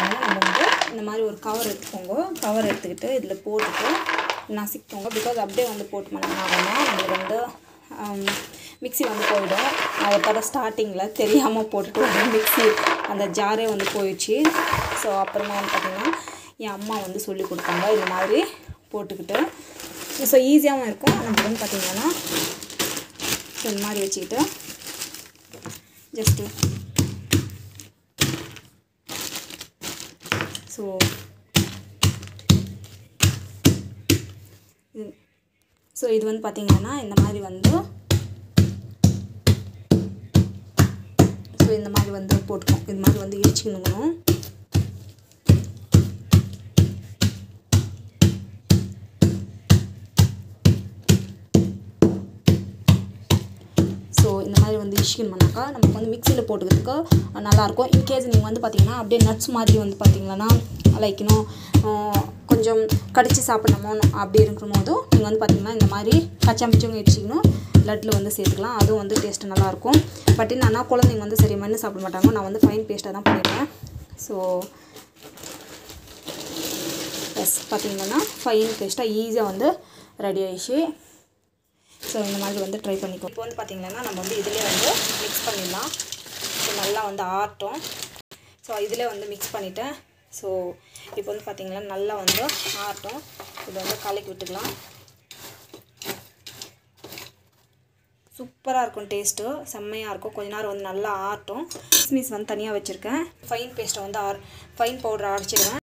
பார்த்தீங்கன்னா நம்ம வந்து இந்த மாதிரி ஒரு கவர் எடுத்துக்கோங்க கவர் எடுத்துக்கிட்டு இதில் போட்டுட்டு நசிக்கோங்க பிகாஸ் அப்படியே வந்து போட்டு பண்ணாங்கன்னா நம்மளுக்கு வந்து மிக்ஸி வந்து போயிடும் நான் ஒரு தடவை ஸ்டார்டிங்கில் தெரியாமல் போட்டுட்டு வந்து மிக்ஸி அந்த ஜாரே வந்து போயிடுச்சு ஸோ அப்புறமா வந்து பார்த்திங்கன்னா என் அம்மா வந்து சொல்லி கொடுத்தாங்க இந்த மாதிரி போட்டுக்கிட்டு ஸோ ஈஸியாகவும் இருக்கும் நமக்கு வந்து பார்த்திங்கன்னா இந்த மாதிரி வச்சுக்கிட்டு ஜஸ்ட்டு ஸோ இது ஸோ இது வந்து பார்த்திங்கன்னா இந்த மாதிரி வந்து ஸோ இந்த மாதிரி வந்து போட்டுக்கோம் இது மாதிரி வந்து இடிச்சுக்கணும் ஸோ இந்த மாதிரி வந்து இஷ்யூனாக்கா நமக்கு வந்து மிக்சியில் போட்டுக்கிறதுக்கு நல்லாயிருக்கும் இன்கேஸ் நீங்கள் வந்து பார்த்தீங்கன்னா அப்படியே நட்ஸ் மாதிரி வந்து பார்த்தீங்கன்னா லைக் இன்னும் கொஞ்சம் கடிச்சு சாப்பிடணுமோ அப்படி இருக்கும் போதும் நீங்கள் வந்து பார்த்தீங்கன்னா இந்த மாதிரி கச்சாம்பிச்சவங்க இடிச்சிக்கணும் லட்டில் வந்து சேர்த்துக்கலாம் அதுவும் வந்து டேஸ்ட்டு நல்லாயிருக்கும் பட் என்னன்னா குழந்தைங்க வந்து சரி மண்ணு சாப்பிட மாட்டாங்க நான் வந்து ஃபைன் பேஸ்ட்டாக தான் பண்ணிடுவேன் ஸோ எஸ் பார்த்தீங்கன்னா ஃபைன் பேஸ்ட்டாக ஈஸியாக வந்து ரெடி ஆயிடுச்சு ஸோ இந்த மாதிரி வந்து ட்ரை பண்ணிக்கோ இப்போ வந்து பார்த்திங்கன்னா நம்ம வந்து இதிலே வந்து மிக்ஸ் பண்ணிடலாம் ஸோ நல்லா வந்து ஆட்டும் ஸோ இதிலே வந்து மிக்ஸ் பண்ணிட்டேன் ஸோ இப்போ வந்து பார்த்திங்கன்னா நல்லா வந்து ஆட்டும் இதை வந்து கலக்கி விட்டுக்கலாம் சூப்பராக இருக்கும் டேஸ்ட்டு செம்மையாக இருக்கும் கொஞ்ச நேரம் வந்து நல்லா ஆட்டும் கிஸ்மிஸ் வந்து தனியாக வச்சுருக்கேன் ஃபைன் பேஸ்ட்டை வந்து ஆர் ஃபைன் பவுடர் அரைச்சிடுவேன்